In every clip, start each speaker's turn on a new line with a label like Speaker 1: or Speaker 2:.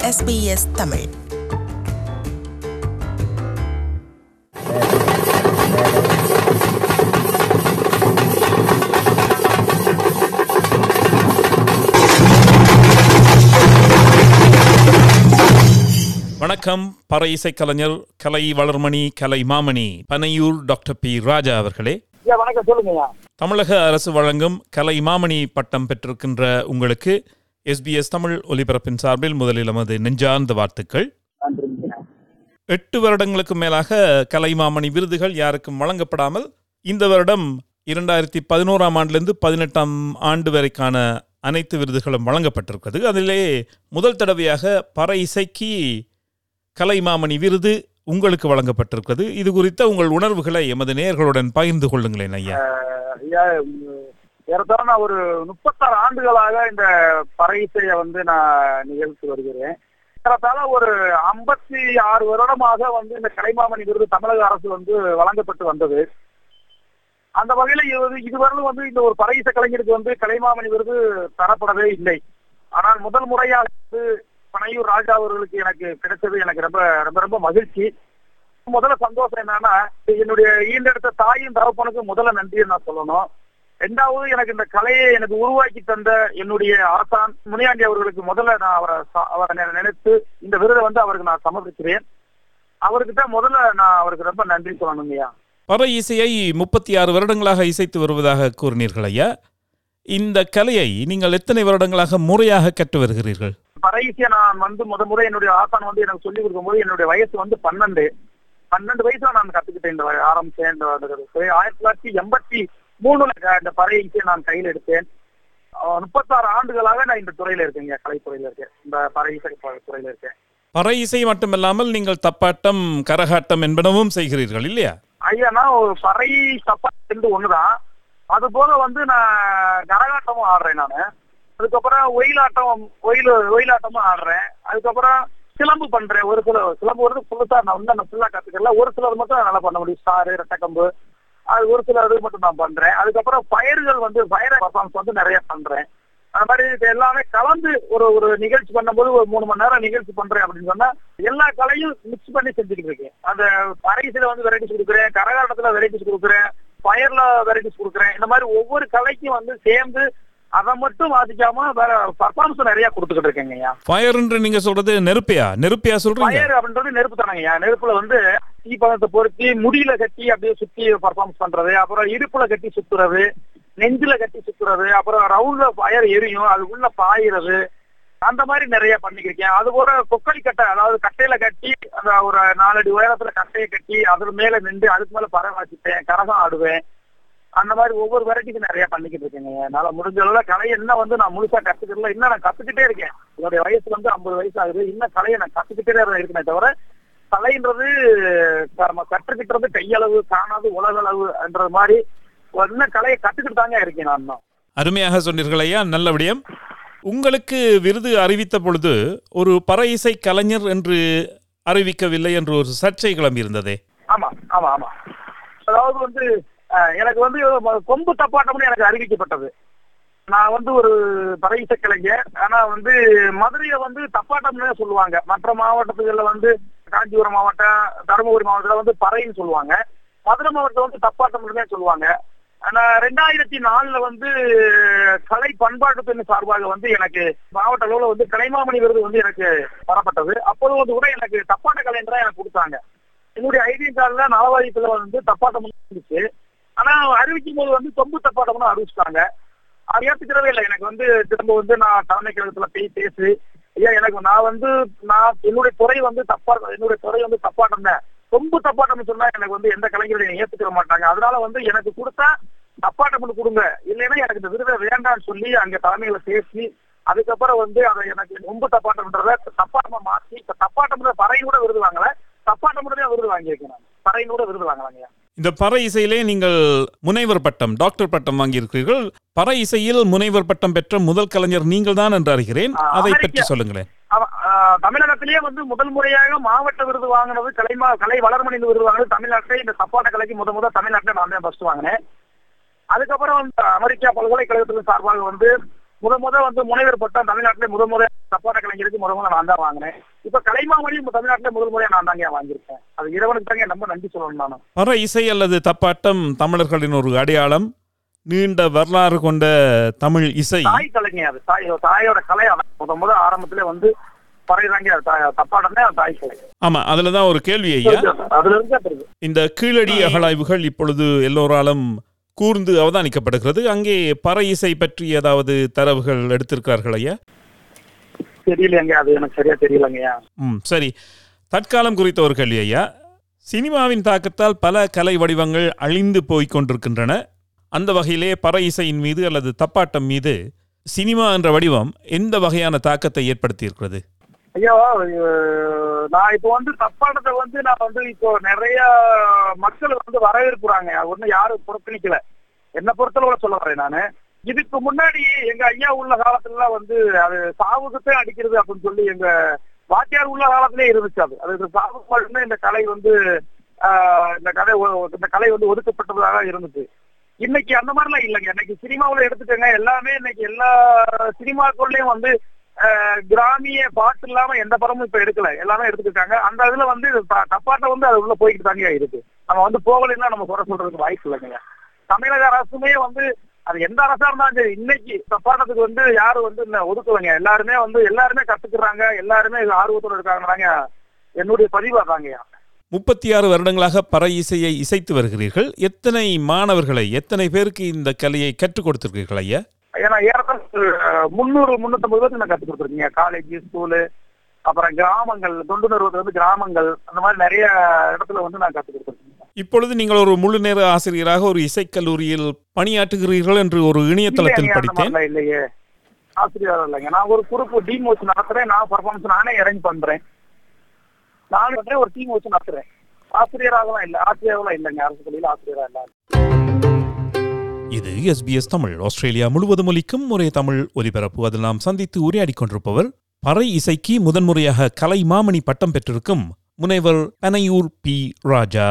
Speaker 1: SBS Tamil
Speaker 2: வணக்கம் பற இசைக்கலைஞர் கலை வளர்மணி கலை மாமணி பனையூர் டாக்டர் பி ராஜா அவர்களே
Speaker 3: ஐயா வணக்கம் சொல்லுங்கய்யா
Speaker 2: தமிழக அரசு வழங்கும் கலை மாமணி பட்டம் பெற்றிருக்கின்ற உங்களுக்கு எஸ்பிஎஸ் தமிழ் ஒலிபரப்பின் சார்பில் முதலில் நமது நெஞ்சார்ந்த வாழ்த்துக்கள்
Speaker 3: நன்றிங்க
Speaker 2: எட்டு வருடங்களுக்கு மேலாக கலை மாமணி விருதுகள் யாருக்கும் வழங்கப்படாமல் இந்த வருடம் இரண்டாயிரத்தி பதினோராம் ஆண்டிலிருந்து பதினெட்டாம் ஆண்டு வரைக்கான அனைத்து விருதுகளும் வழங்கப்பட்டிருக்கிறது அதிலே முதல் தடவையாக பற இசைக்கு கலை மாமணி விருது உங்களுக்கு வழங்கப்பட்டிருக்கிறது இது குறித்த உங்கள் உணர்வுகளை எமது நேயர்களுடன் பகிர்ந்து கொள்ளுங்களேன் ஐயா
Speaker 3: ஐயா உம், ஏறத்தாழ நான் ஒரு முப்பத்தாறு ஆண்டுகளாக இந்த பறை இசையை வந்து நான் நிகழ்த்தி வருகிறேன் ஏறத்தாழ ஒரு ஐம்பத்தி ஆறு வருடமாக வந்து இந்த கலைமாமணி விருது தமிழக அரசு வந்து வழங்கப்பட்டு வந்தது அந்த வகையில இது இதுவரையிலும் வந்து இந்த ஒரு பறை இசை கலைஞருக்கு வந்து கலைமாமணி விருது தரப்படவே இல்லை ஆனால் முதல் முறையாக வந்து பனையூர் ராஜா அவர்களுக்கு எனக்கு கிடைச்சது எனக்கு ரொம்ப ரொம்ப ரொம்ப மகிழ்ச்சி முதல்ல சந்தோஷம் என்னன்னா என்னுடைய ஈண்டெடுத்த தாயும் தகப்பனுக்கு முதல்ல நன்றியை நான் சொல்லணும் ரெண்டாவது எனக்கு இந்த கலையை எனக்கு உருவாக்கி தந்த என்னுடைய ஆசான் முனியாண்டி அவர்களுக்கு முதல்ல நான் அவரை ச- அவரை நெ- நினைத்து இந்த விருதை வந்து அவருக்கு நான் சமர்ப்பிக்கிறேன் அவர்கிட்ட முதல்ல நான் அவருக்கு ரொம்ப நன்றி சொல்லணுங்கய்யா
Speaker 2: பற இசையை முப்பத்தி ஆறு வருடங்களாக இசைத்து வருவதாக கூறினீர்கள் ஐயா இந்த கலையை நீங்கள் எத்தனை வருடங்களாக முறையாக கற்று வருகிறீர்கள்
Speaker 3: பறைசிய நான் வந்து முத முறை என்னுடைய ஆசான் வந்து எனக்கு சொல்லி கொடுக்கும்போது என்னுடைய வயசு வந்து பன்னெண்டு பன்னெண்டு வயசுல நான் கத்துக்கிட்டேன் இந்த வ- ஆரம்பிச்சேன் இந்த இந்த- ஆயிரத்தி தொள்ளாயிரத்தி எண்பத்தி மூணுல க- இந்த பறை இசையை நான் கையில் எடுத்தேன் அஹ் முப்பத்தாறு ஆண்டுகளாக நான் இந்த துறையில இருக்கேங்க கலைத்துறையில இருக்கேன் இந்த பறை இசை ப- துறையில இருக்கேன்
Speaker 2: பறை இசை மட்டுமல்லாமல் நீங்கள் தப்பாட்டம் கரகாட்டம் என்பனவும் செய்கிறீர்கள் இல்லையா
Speaker 3: ஐயா நான் ஒரு பறை தப்பா ரெண்டு ஒண்ணுதான் அது போக வந்து நான் கரகாட்டமும் ஆடுறேன் நான் அதுக்கப்புறம் ஒயிலாட்டம் ஒயில் ஒயிலாட்டமும் ஆடுறேன் அதுக்கப்புறம் சிலம்பு பண்றேன் ஒரு சில சிலம்பு வந்து புதுசா நான் வந்து நான் ஃபுல்லா கத்துக்கல ஒரு சிலது மட்டும் நல்லா பண்ண முடியும் ஸ்டாரு ரெட்டக்கம்பு அது ஒரு சில இது மட்டும் நான் பண்றேன் அதுக்கப்புறம் பயிர்கள் வந்து பயிர பர்ஃபார்மன்ஸ் வந்து நிறைய பண்றேன் அந்த மாதிரி இது எல்லாமே கலந்து ஒரு ஒரு நிகழ்ச்சி பண்ணும்போது ஒரு மூணு மணி நேரம் நிகழ்ச்சி பண்றேன் அப்படின்னு சொன்னா எல்லா கலையும் மிக்ஸ் பண்ணி செஞ்சுக்கிட்டு இருக்கேன் அந்த பறைசில வந்து வெரைட்டிஸ் கொடுக்குறேன் கரகாட்டத்துல வெரைட்டிஸ் கொடுக்குறேன் ஃபயர்ல வெரைட்டிஸ் கொடுக்குறேன் இந்த மாதிரி ஒவ்வொரு கலைக்கும் வந்து சேர்ந்து அதை மட்டும் வாசிக்காம வேற பர்ஃபார்மன்ஸ் நிறைய கொடுத்துக்கிட்டு இருக்கேங்க ஐயா
Speaker 2: ஃபயர் என்று நீங்க சொல்றது நெருப்பையா நெருப்பையா சொல்றீங்க
Speaker 3: ஃபயர் அப்படின்றது நெருப்பு தானங்கய்யா நெருப்புல வந்து தீப்பழத்தை பொருத்தி முடியில கட்டி அப்படியே சுத்தி பர்ஃபார்மன்ஸ் பண்றது அப்புறம் இடுப்புல கட்டி சுத்துறது நெஞ்சில கட்டி சுத்துறது அப்புறம் ரவுண்ட்ல ஃபயர் எரியும் அது உள்ள பாயிறது அந்த மாதிரி நிறைய பண்ணிக்கிருக்கேன் அது போல கொக்களி கட்டை அதாவது கட்டையில கட்டி அந்த ஒரு நாலடி உயரத்துல கட்டையை கட்டி அது மேல நின்று அதுக்கு மேல பறை வாசிப்பேன் கரகம் ஆடுவேன் அந்த மாதிரி ஒவ்வொரு வெரைட்டிக்கு நிறைய பண்ணிக்கிட்டு இருக்கேங்க என்னால முடிஞ்ச அளவுல கலையை இன்னும் வந்து நான் முழுசா கத்துக்கிறதுல இன்னும் நான் கத்துக்கிட்டே இருக்கேன் என்னுடைய வயசு வந்து ஐம்பது வயசு ஆகுது இன்னும் கலையை நான் கத்துக்கிட்டே தான் இருக்கேனே தவிர கலைன்றது நம்ம கற்றுக்கிட்டது கையளவு காணாது உலகளவு என்ற மாதிரி இன்னும் கலையை கத்துக்கிட்டு தாங்க இருக்கேன் நான் இன்னும்
Speaker 2: அருமையாக சொன்னீர்கள் ஐயா நல்ல விடயம் உங்களுக்கு விருது அறிவித்த பொழுது ஒரு பற இசை கலைஞர் என்று அறிவிக்கவில்லை என்று ஒரு சர்ச்சை கிளம்பி இருந்ததே
Speaker 3: ஆமா ஆமா ஆமா அதாவது வந்து அஹ், எனக்கு வந்து கொம்பு தப்பாட்டம்னு எனக்கு அறிவிக்கப்பட்டது நான் வந்து ஒரு பறையிசை கலைஞர் ஆனா வந்து மதுரையை வந்து தப்பாட்டம்னு சொல்லுவாங்க மற்ற மாவட்டத்துகள்ல வந்து காஞ்சிபுரம் மாவட்டம் தருமபுரி மாவட்டத்துல வந்து பறைன்னு சொல்லுவாங்க மதுரை மாவட்டம் வந்து தப்பாட்டம்னு சொல்லுவாங்க ஆனா ரெண்டாயிரத்தி நாலுல வந்து கலை பண்பாட்டுத்துறை சார்பாக வந்து எனக்கு மாவட்ட அளவுல வந்து கலைமாமணி விருது வந்து எனக்கு தரப்பட்டது அப்போது வந்து கூட எனக்கு தப்பாட்ட கலைஞரா எனக்கு கொடுத்தாங்க என்னுடைய ஐடி கார்டுல நலவாரியத்துல வந்து தப்பாட்டம் இருந்துச்சு ஆனா அறிவிக்கும் போது வந்து கொம்பு தப்பாட்டம்னு அறிவிச்சிட்டாங்க அது ஏத்துக்கிறவே இல்லை எனக்கு வந்து திரும்ப வந்து நான் தலைமை கழகத்துல போய் பேசி ஐயா எனக்கு நான் வந்து நான் என்னுடைய துறை வந்து தப்பா என்னுடைய துறை வந்து தப்பாட்டம் தான் கொம்பு தப்பாட்டம்னு சொன்னா எனக்கு வந்து எந்த கலைஞரையும் ஏத்துக்கிற மாட்டாங்க அதனால வந்து எனக்கு கொடுத்தா தப்பாட்டம் கொடுங்க இல்லைன்னா எனக்கு இந்த விருதை வேண்டாம்னு சொல்லி அங்க தலைமையில பேசி அதுக்கப்புறம் வந்து அதை எனக்கு கொம்பு தப்பாட்டம்ன்றத தப்பாட்டமா மாத்தி இப்ப தப்பாட்டம்ன்ற பறையும் கூட விருது வாங்கல தப்பாட்டம் தான் விருது வாங்கியிருக்கேன் நான் பறையும் கூட விருது வாங்கலாங்க
Speaker 2: இந்த பற இசையிலே நீங்கள் முனைவர் பட்டம் டாக்டர் பட்டம் வாங்கியிருக்கிறீர்கள் பற இசையில் முனைவர் பட்டம் பெற்ற முதல் கலைஞர் நீங்கள் தான் என்று அறிகிறேன்
Speaker 3: ஆ,
Speaker 2: அதை
Speaker 3: அமெரிக்க-
Speaker 2: பற்றி சொல்லுங்களேன்
Speaker 3: ஆமா, ஆஹ், தமிழகத்திலேயே வந்து முதல் முறையாக மாவட்ட விருது வாங்கினது கலைமா கலை வளர்மணி விருது வாங்கினது தமிழ்நாட்டிலே இந்த சப்பாட்ட கலைக்கு முத முத தமிழ்நாட்டில் நான் தான் ஃபர்ஸ்ட் வாங்கினேன் அதுக்கப்புறம் வந்து அமெரிக்கா பல்கலைக்கழகத்தின் சார்பாக வந்து முத முத வந்து முனைவர் பட்டம் தமிழ்நாட்டிலே முத முத தப்பாட்ட கலைஞருக்கு முத முத நான் தான் வாங்கினேன் இப்ப கலைமாமணியும் தமிழ்நாட்டிலே முதல் முறையா நான் தாங்க வாங்கியிருக்கேன் அது இறைவனுக்கு தாங்க ரொம்ப நன்றி சொல்லணும் நான்
Speaker 2: பற இசை அல்லது தப்பாட்டம் தமிழர்களின் ஒரு அடையாளம் நீண்ட வரலாறு கொண்ட தமிழ் இசை
Speaker 3: தாய் கலைங்க அது தாய் தாயோட கலை அதான் முத முத ஆரம்பத்திலே வந்து பறைதாங்க அது தாய்- தப்பாட்டமே அது தாய் கலை
Speaker 2: ஆமா அதுல தான் ஒரு கேள்வி ஐயா
Speaker 3: அதுல இருந்து அப்படி இருக்கு.
Speaker 2: இந்த கீழடி அகழாய்வுகள் இப்பொழுது எல்லோராலும் கூர்ந்து அவதானிக்கப்படுகிறது அங்கே பற இசை பற்றி ஏதாவது தரவுகள் எடுத்திருக்கிறார்கள் ஐயா
Speaker 3: தெரியலையங்க அது எனக்கு சரியா தெரியலங்கய்யா
Speaker 2: ம் சரி தற்காலம் குறித்த ஒரு கேள்வி ஐயா சினிமாவின் தாக்கத்தால் பல கலை வடிவங்கள் அழிந்து போய்க் கொண்டிருக்கின்றன அந்த வகையிலே பற இசையின் மீது அல்லது தப்பாட்டம் மீது சினிமா என்ற வடிவம் எந்த வகையான தாக்கத்தை ஏற்படுத்தியிருக்கிறது
Speaker 3: ஐயா அஹ், நான் இப்போ வந்து தப்பாட்டத்தை வந்து நான் வந்து இப்போ நிறைய மக்கள் வந்து வரவேற்கிறாங்க ஒன்னும் யாரும் புறக்கணிக்கல என்ன பொறுத்தளவுல சொல்ல வரேன் நானு இதுக்கு முன்னாடி எங்க ஐயா உள்ள காலத்துல வந்து அது சாவுக்குத்தே அடிக்கிறது அப்படின்னு சொல்லி எங்க வாத்தியார் உள்ள காலத்திலே இருந்துச்சு அது அது சாவுக்கு மட்டும்தான் இந்த கலை வந்து ஆஹ், இந்த கலை ஒ- இந்த கலை வந்து ஒதுக்கப்பட்டதாக இருந்துச்சு இன்னைக்கு அந்த மாதிரிலாம் இல்லைங்க இன்னைக்கு சினிமாவுல எடுத்துக்கோங்க எல்லாமே இன்னைக்கு எல்லா சினிமாக்குள்ளேயும் வந்து ஆஹ், கிராமிய பாட்டு இல்லாம எந்த படமும் இப்ப எடுக்கல எல்லாமே எடுத்துக்கிட்டாங்க அந்த இதுல வந்து த- தப்பாட்ட வந்து அது உள்ள போய்கிட்டு தாங்க இருக்கு நம்ம வந்து போகலைன்னா நம்ம குறை சொல்றதுக்கு வாய்ப்பு இல்லைங்க தமிழக அரசுமே வந்து அது எந்த அரசா இருந்தாலும் சரி இன்னைக்கு தப்பாட்டத்துக்கு வந்து யாரும் வந்து இந்த ஒதுக்கலைங்க எல்லாருமே வந்து எல்லாருமே கத்துக்கிறாங்க எல்லாருமே இது ஆர்வத்தோட இருக்காங்கறாங்க என்னுடைய பதிவு அதாங்கய்யா
Speaker 2: முப்பத்தி ஆறு வருடங்களாக பற இசையை இசைத்து வருகிறீர்கள் எத்தனை மாணவர்களை எத்தனை பேருக்கு இந்த கலையை கற்றுக் கொடுத்திருக்கிறீர்கள் ஐயா
Speaker 3: ஏன்னா ஏறத்தாழ முந்நூறு முன்னூத்தம்பது பேருக்கு நான் கற்றுக் கொடுத்துருக்கீங்க காலேஜ் ஸ்கூலு அப்புறம் கிராமங்கள் தொண்டு நிறுவனத்துல வந்து கிராமங்கள் அந்த மாதிரி நிறைய இடத்துல வந்து நான் கற்றுக் கொடுத்துருக்கேன்
Speaker 2: இப்பொழுது நீங்கள் ஒரு முழு நேர ஆசிரியராக ஒரு இசைக்கல்லூரியில் பணியாற்றுகிறீர்கள் என்று ஒரு இணையதளத்தில்
Speaker 3: இல்லைங்க, அந்த
Speaker 2: படித்தேன்
Speaker 3: மாதிரிலாம் இல்லையே ஆசிரியர் இல்லைங்க நான் ஒரு குரூப் டீம் வச்சு நடத்துறேன் நான் பர்ஃபார்மன்ஸ் நானே அரேஞ்ச் பண்றேன் நான் பண்றேன் ஒரு டீம் வச்சு நடத்துறேன் ஆசிரியராகலாம் இல்ல ஆசிரியராகலாம் இல்லைங்க அரசு பள்ளியில ஆசிரியரா இல்ல
Speaker 2: இது எஸ்பிஎஸ் தமிழ் ஆஸ்திரேலியா முழுவதும் ஒலிக்கும் ஒரே தமிழ் ஒலிபரப்பு அதில் நாம் சந்தித்து உரையாடிக் கொண்டிருப்பவர் பறை இசைக்கு முதன்முறையாக கலை மாமணி பட்டம் பெற்றிருக்கும் முனைவர் பனையூர் பி ராஜா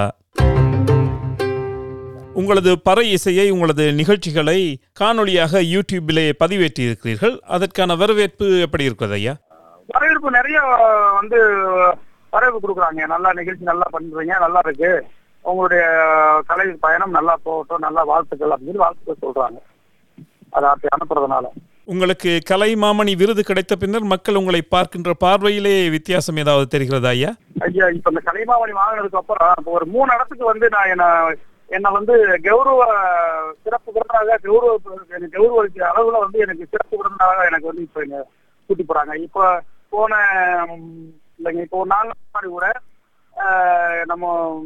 Speaker 2: உங்களது பறை இசையை உங்களது நிகழ்ச்சிகளை காணொளியாக யூடியூபிலே பதிவேற்றி இருக்கிறீர்கள் அதற்கான வரவேற்பு எப்படி இருக்கிறது ஐயா
Speaker 3: வரவேற்பு நிறைய வந்து வரவேற்பு கொடுக்குறாங்க நல்லா நிகழ்ச்சி நல்லா பண்றீங்க நல்லா இருக்கு உங்களுடைய கலை பயணம் நல்லா போகட்டும் நல்லா வாழ்த்துக்கள் அப்படின்னு சொல்லி வாழ்த்துக்கள் சொல்றாங்க அதை அப்படி அனுப்புறதுனால
Speaker 2: உங்களுக்கு கலை மாமணி விருது கிடைத்த பின்னர் மக்கள் உங்களை பார்க்கின்ற பார்வையிலே வித்தியாசம் ஏதாவது தெரிகிறதா ஐயா
Speaker 3: ஐயா இப்ப இந்த கலைமாவணி வாங்கினதுக்கு அப்புறம் இப்ப ஒரு மூணு இடத்துக்கு வந்து நான் என்ன என்ன வந்து கௌரவ சிறப்பு விருதாக கௌரவ எனக்கு கௌரவ அளவுல வந்து எனக்கு சிறப்பு விருதாக எனக்கு வந்து இப்ப இங்க கூட்டி போறாங்க இப்ப போன ம், இல்லைங்க இப்போ ஒரு நாள் முன்னாடி கூட ஆஹ், நம்ம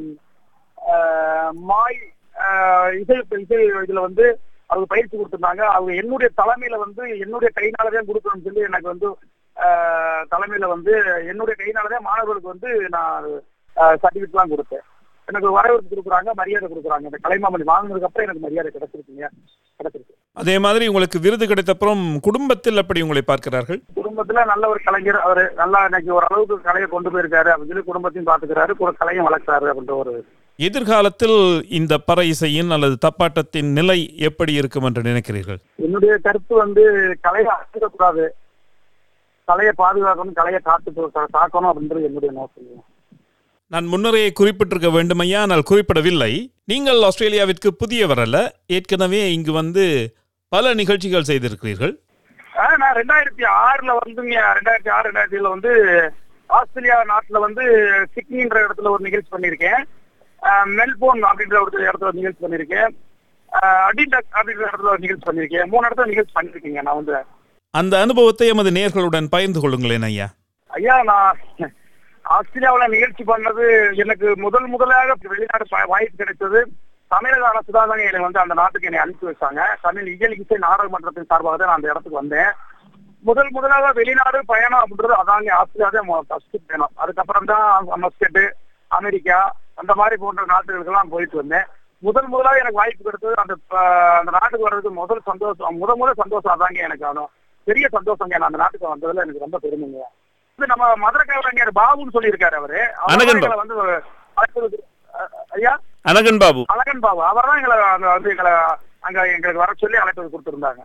Speaker 3: ஆஹ், மாய் ஆஹ், இசை இசை இதுல வந்து அவங்க பயிற்சி கொடுத்திருந்தாங்க அவங்க என்னுடைய தலைமையில வந்து என்னுடைய கைனாலதான் கொடுக்கணும்னு சொல்லி எனக்கு வந்து ஆஹ், தலைமையில வந்து என்னுடைய கைனாலதான் மாணவர்களுக்கு வந்து நான் சர்டிபிகேட் எல்லாம் கொடுத்தேன் எனக்கு வரவேற்பு கொடுக்குறாங்க மரியாதை கொடுக்குறாங்க இந்த கலைமாமணி வாங்கினதுக்கு அப்புறம் எனக்கு மரியாதை கிடைச்சிருக்குங்க கிடைச்சிருக்கு
Speaker 2: அதே மாதிரி உங்களுக்கு விருது கிடைத்தப்புறம் குடும்பத்தில் எப்படி உங்களை பார்க்கிறார்கள்
Speaker 3: குடும்பத்துல நல்ல ஒரு கலைஞர் அவரு நல்லா இன்னைக்கு ஓரளவுக்கு கலையை கொண்டு போயிருக்காரு அப்படின்னு சொல்லி குடும்பத்தையும் பாத்துக்கிறாரு கூட கலையும் வளர்க்கிறாரு அப்படின்ற ஒரு
Speaker 2: எதிர்காலத்தில் இந்த பற இசையின் அல்லது தப்பாட்டத்தின் நிலை எப்படி இருக்கும் என்று நினைக்கிறீர்கள்
Speaker 3: என்னுடைய கருத்து வந்து கலையை அழிக்கக்கூடாது கலையை பாதுகாக்கணும் கலையை காத்து காக்கணும் அப்படின்றது என்னுடைய நோக்கம்
Speaker 2: நான் முன்னரே குறிப்பிட்டிருக்க வேண்டுமையா ஆனால் குறிப்பிடவில்லை நீங்கள் ஆஸ்திரேலியாவிற்கு புதியவர் அல்ல ஏற்கனவே இங்கு வந்து பல நிகழ்ச்சிகள் செய்திருக்கிறீர்கள்
Speaker 3: ஆ, நான் ரெண்டாயிரத்தி ஆறுல வந்துங்க ரெண்டாயிரத்தி ஆறு ரெண்டாயிரத்தி ஏழுல வந்து ஆஸ்திரேலியா நாட்டுல வந்து சிட்னின்ற இடத்துல ஒரு நிகழ்ச்சி பண்ணியிருக்கேன் ஆ, மெல்போர்ன் அப்படின்ற ஒரு இடத்துல ஒரு நிகழ்ச்சி பண்ணியிருக்கேன் அடிடக் அப்படின்ற இடத்துல ஒரு நிகழ்ச்சி பண்ணியிருக்கேன் மூணு இடத்துல நிகழ்ச்சி பண்ணியிருக்கீங்க நான் வந்து
Speaker 2: அந்த அனுபவத்தை எமது நேர்களுடன் பகிர்ந்து கொள்ளுங்களேன் ஐயா
Speaker 3: ஐயா நான் ஆஸ்திரேலியாவுல நிகழ்ச்சி பண்ணது எனக்கு முதல் முதலாக வெளிநாடு ப- வாய்ப்பு கிடைத்தது தமிழக அரசு தான் என்னை வந்து அந்த நாட்டுக்கு என்னை அனுப்பி வச்சாங்க தமிழ் இயல் இசை நாடக மன்றத்தின் சார்பாக தான் நான் அந்த இடத்துக்கு வந்தேன் முதல் முதலாக வெளிநாடு பயணம் அப்படின்றது அதாங்க ஆஸ்திரேலியா தான் ஃபர்ஸ்ட் பயணம் அதுக்கப்புறம் தான் மஸ்கட்டு அமெரிக்கா அந்த மாதிரி போன்ற நாட்டுகளுக்கெல்லாம் போயிட்டு வந்தேன் முதல் முதலாக எனக்கு வாய்ப்பு கிடைத்தது அந்த ப- அந்த நாட்டுக்கு வர்றதுக்கு முதல் சந்தோஷம் முத முதல் சந்தோஷம் அதாங்க எனக்கு ஆனும் பெரிய சந்தோஷங்க நான் அந்த நாட்டுக்கு வந்ததுல எனக்கு ரொம்ப பெருமைங்க வந்து நம்ம மதுரை கலைஞர் பாபுன்னு சொல்லியிருக்காரு அவரு அவர்
Speaker 2: அழகன்
Speaker 3: தான் எங்களை வந்து அழைத்ததுக்கு- அஹ், ஐயா
Speaker 2: அனகன் பாபு
Speaker 3: அழகன் பாபு அவர் தான் எங்களை அங்க வந்து எங்களை அங்க எங்களுக்கு வர சொல்லி அழைத்தது கொடுத்திருந்தாங்க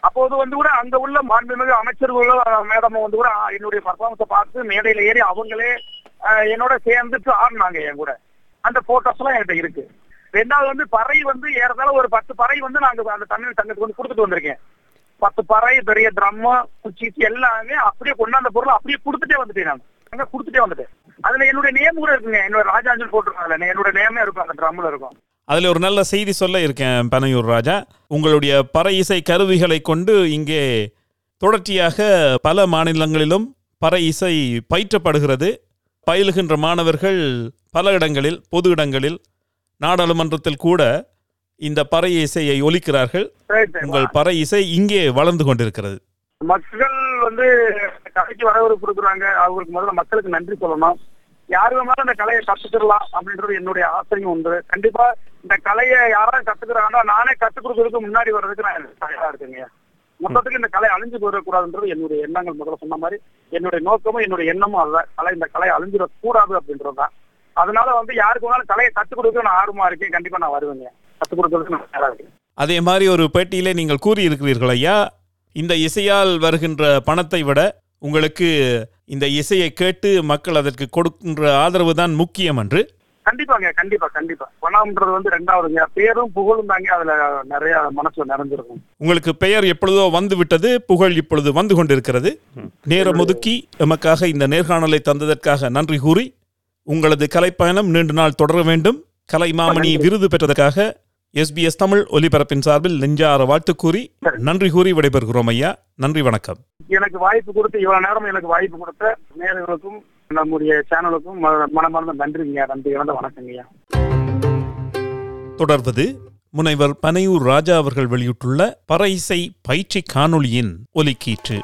Speaker 3: அப்போது வந்து கூட அங்க உள்ள மாண்புமிகு அமைச்சர்களும் மேடமும் வந்து கூட ஆ, என்னுடைய பர்ஃபார்மன்ஸை பார்த்து மேடையில ஏறி அவங்களே ஆ, என்னோட சேர்ந்துட்டு ஆடினாங்க என் கூட அந்த போட்டோஸ் எல்லாம் என்கிட்ட இருக்கு ரெண்டாவது வந்து பறை வந்து ஏறதால ஒரு பத்து பறை வந்து நாங்க அந்த தமிழ் சங்கத்துக்கு வந்து கொடுத்துட்டு வந்திருக்கேன் பத்து பறை பெரிய ட்ரம்மு குச்சி எல்லாமே அப்படியே கொண்டாந்த பொருள் அப்படியே கொடுத்துட்டே வந்துட்டேன் நான் அங்க கொடுத்துட்டே வந்துட்டேன் அதுல என்னுடைய நேம் கூட இருக்குங்க என்னோட ராஜாஞ்சல் போட்டிருக்காங்க என்னோட நேமே இருக்கும் அந்த ட்ரம்ல இருக்கும்
Speaker 2: அதில் ஒரு நல்ல செய்தி சொல்ல இருக்கேன் பனையூர் ராஜா உங்களுடைய பறை இசை கருவிகளை கொண்டு இங்கே தொடர்ச்சியாக பல மாநிலங்களிலும் பறை இசை பயிற்றப்படுகிறது பயிலுகின்ற மாணவர்கள் பல இடங்களில் பொது இடங்களில் நாடாளுமன்றத்தில் கூட இந்த பறை இசையை ஒலிக்கிறார்கள்
Speaker 3: Right.
Speaker 2: உங்கள் பறை இசை இங்கே வளர்ந்து கொண்டிருக்கிறது
Speaker 3: மக்கள் வந்து கலைக்கு வரவேற்பு கொடுக்குறாங்க அவங்களுக்கு முதல்ல மக்களுக்கு நன்றி சொல்லணும் யாரு வேணாலும் இந்த கலையை கத்துக்கிடலாம் அப்படின்றது என்னுடைய ஆசையும் உண்டு கண்டிப்பா இந்த கலையை யாராவது கத்துக்கிறாங்கன்னா நானே கத்துக் கொடுக்கறதுக்கு முன்னாடி வர்றதுக்கு நான் தயாரா இருக்கேங்க மொத்தத்துக்கு இந்த கலை அழிஞ்சு போயிடக்கூடாதுன்றது என்னுடைய எண்ணங்கள் முதல்ல சொன்ன மாதிரி என்னுடைய நோக்கமும் என்னுடைய எண்ணமும் அதுதான் கலை இந்த கலை அழிஞ்சிடக்கூடாது அப்படின்றது தான் அதனால வந்து யாருக்கு வேணாலும் கலையை கத்துக் கொடுக்க நான் ஆர்வமா இருக்கேன் கண்டிப்பா நான் வருவேங்க கத்துக் கொடுக்கறதுக்கு நான் தயாரா இருக்கேன்
Speaker 2: அதே மாதிரி ஒரு பேட்டியிலே நீங்கள் கூறியிருக்கிறீர்கள் ஐயா இந்த இசையால் வருகின்ற பணத்தை விட உங்களுக்கு இந்த இசையை கேட்டு மக்கள் அதற்கு கொடுக்கின்ற ஆதரவு தான் முக்கியம் என்று
Speaker 3: கண்டிப்பாங்க கண்டிப்பா கண்டிப்பா பணம்ன்றது வந்து ரெண்டாவதுங்க பேரும் புகழும் தாங்க அதுல நிறைய மனசுல நிறைஞ்சிருக்கும்
Speaker 2: உங்களுக்கு பெயர் எப்பொழுதோ வந்து விட்டது புகழ் இப்பொழுது வந்து கொண்டிருக்கிறது நேரம் ஒதுக்கி எமக்காக இந்த நேர்காணலை தந்ததற்காக நன்றி கூறி உங்களது கலைப்பயணம் நீண்ட நாள் தொடர வேண்டும் கலைமாமணி விருது பெற்றதற்காக எஸ்பிஎஸ் தமிழ் ஒலிபரப்பின் சார்பில் நெஞ்சார வாழ்த்து கூறி நன்றி கூறி விடைபெறுகிறோம் ஐயா நன்றி வணக்கம்
Speaker 3: எனக்கு வாய்ப்பு கொடுத்து இவ்வளவு நேரம் எனக்கு வாய்ப்பு கொடுத்த நேர்களுக்கும் நம்முடைய சேனலுக்கும் ம- மனமார்ந்த நன்றிங்க நன்றி இழந்த வணக்கங்கய்யா
Speaker 2: தொடர்வது முனைவர் பனையூர் ராஜா அவர்கள் வெளியிட்டுள்ள பறையிசை பயிற்சி காணொளியின் ஒலிக்கீற்று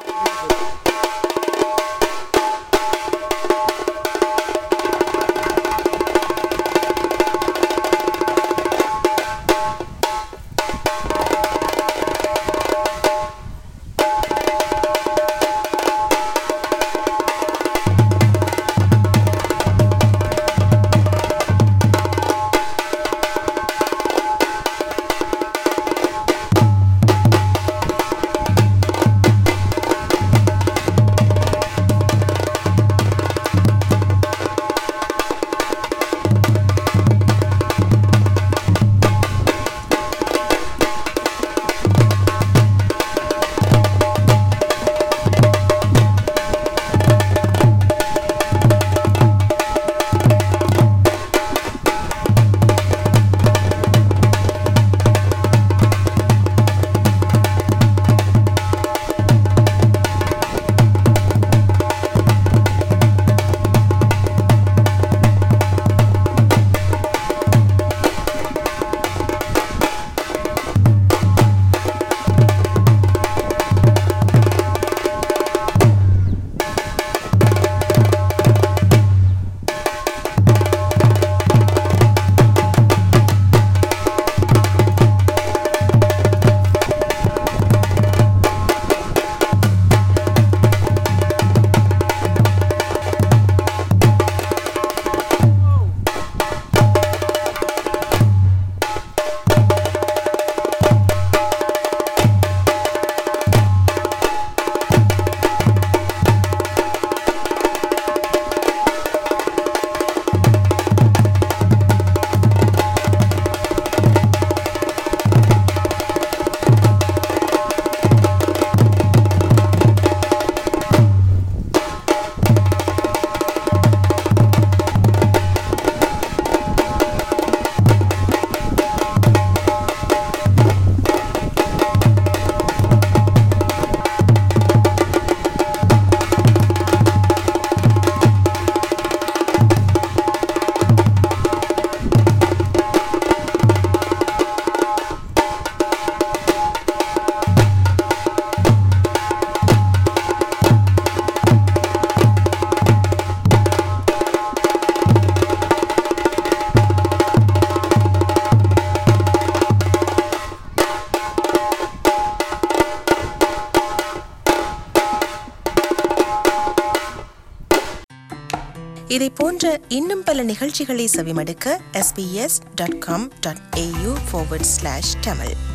Speaker 1: இதை போன்ற இன்னும் பல நிகழ்ச்சிகளை செவிமடுக்க sbs.com.au forward slash tamil